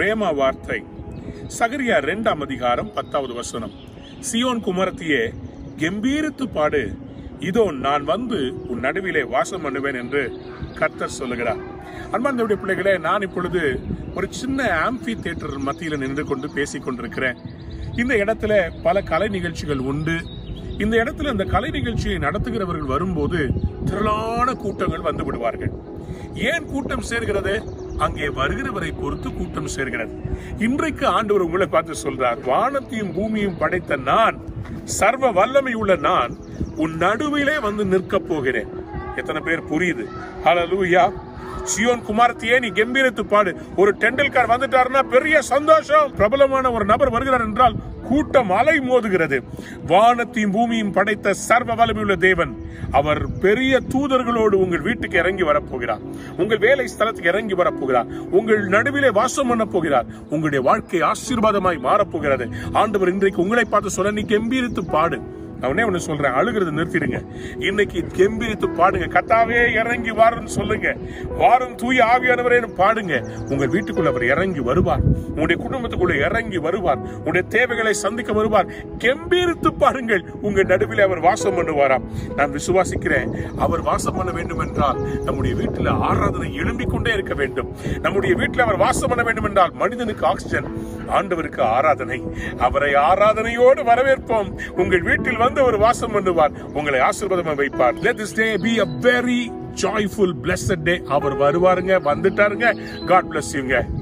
rhema வார்த்தை சகரியா இரண்டாம் அதிகாரம் பத்தாவது வசனம் சியோன் குமரத்தியே கம்பீரித்து பாடு இதோ நான் வந்து உன் நடுவிலே வாசம் பண்ணுவேன் என்று கர்த்தர் சொல்லுகிறார் அன்பார்ந்தவுடைய பிள்ளைகளே நான் இப்பொழுது ஒரு சின்ன ஆம்பி தியேட்டர் மத்தியில் நின்று கொண்டு பேசிக் கொண்டிருக்கிறேன் இந்த இடத்துல பல கலை நிகழ்ச்சிகள் உண்டு இந்த இடத்துல இந்த கலை நிகழ்ச்சியை நடத்துகிறவர்கள் வரும்போது திரளான கூட்டங்கள் வந்து விடுவார்கள் ஏன் கூட்டம் சேர்கிறது அங்கே வருகிறவரை பொறுத்து கூட்டம் சேர்கிறது இன்றைக்கு ஆண்டவர் உங்களை பார்த்து சொல்றார் வானத்தையும் பூமியும் படைத்த நான் சர்வ வல்லமை உள்ள நான் உன் நடுவிலே வந்து நிற்கப் போகிறேன் எத்தனை பேர் புரியுது ஹalleluya சியோன் குமாரத்தியே நீ கம்பீரத்து பாடு ஒரு டெண்டுல்கர் வந்துட்டாருன்னா பெரிய சந்தோஷம் பிரபலமான ஒரு நபர் வருகிறார் என்றால் கூட்டம் அலை மோதுகிறது வானத்தையும் பூமியும் படைத்த சர்வ வல்லமையுள்ள தேவன் அவர் பெரிய தூதர்களோடு உங்கள் வீட்டுக்கு இறங்கி வரப்போகிறார் உங்கள் வேலை ஸ்தலத்துக்கு இறங்கி வரப்போகிறார் உங்கள் நடுவிலே வாசம் பண்ண போகிறார் உங்களுடைய வாழ்க்கை ஆசீர்வாதமாய் மாறப்போகிறது ஆண்டவர் இன்றைக்கு உங்களை பார்த்து சொல்ல நீ கம்பீரித்து பாடு நான் ஒண்ணே ஒண்ணு சொல்றேன் அழுகிறது நிறுத்திடுங்க இன்னைக்கு கெம்பீரித்து பாடுங்க கத்தாவே இறங்கி வாருன்னு சொல்லுங்க வாரும் தூய ஆவியானவரேன்னு பாடுங்க உங்க வீட்டுக்குள்ள அவர் இறங்கி வருவார் உங்களுடைய குடும்பத்துக்குள்ள இறங்கி வருவார் உங்களுடைய தேவைகளை சந்திக்க வருவார் கெம்பீரித்து பாருங்கள் உங்க நடுவில் அவர் வாசம் பண்ணுவாராம் நான் விசுவாசிக்கிறேன் அவர் வாசம் பண்ண வேண்டும் என்றால் நம்முடைய வீட்டில் ஆராதனை எழும்பிக் கொண்டே இருக்க வேண்டும் நம்முடைய வீட்டில் அவர் வாசம் பண்ண வேண்டும் என்றால் மனிதனுக்கு ஆக்சிஜன் ஆண்டவருக்கு ஆராதனை அவரை ஆராதனையோடு வரவேற்போம் உங்கள் வீட்டில் வந்து அவர் வாசம் பண்ணுவார் உங்களை ஆசீர்வாதமா வைப்பார் let this day be a very joyful blessed day our வருவாருங்க வந்துட்டாருங்க god bless youங்க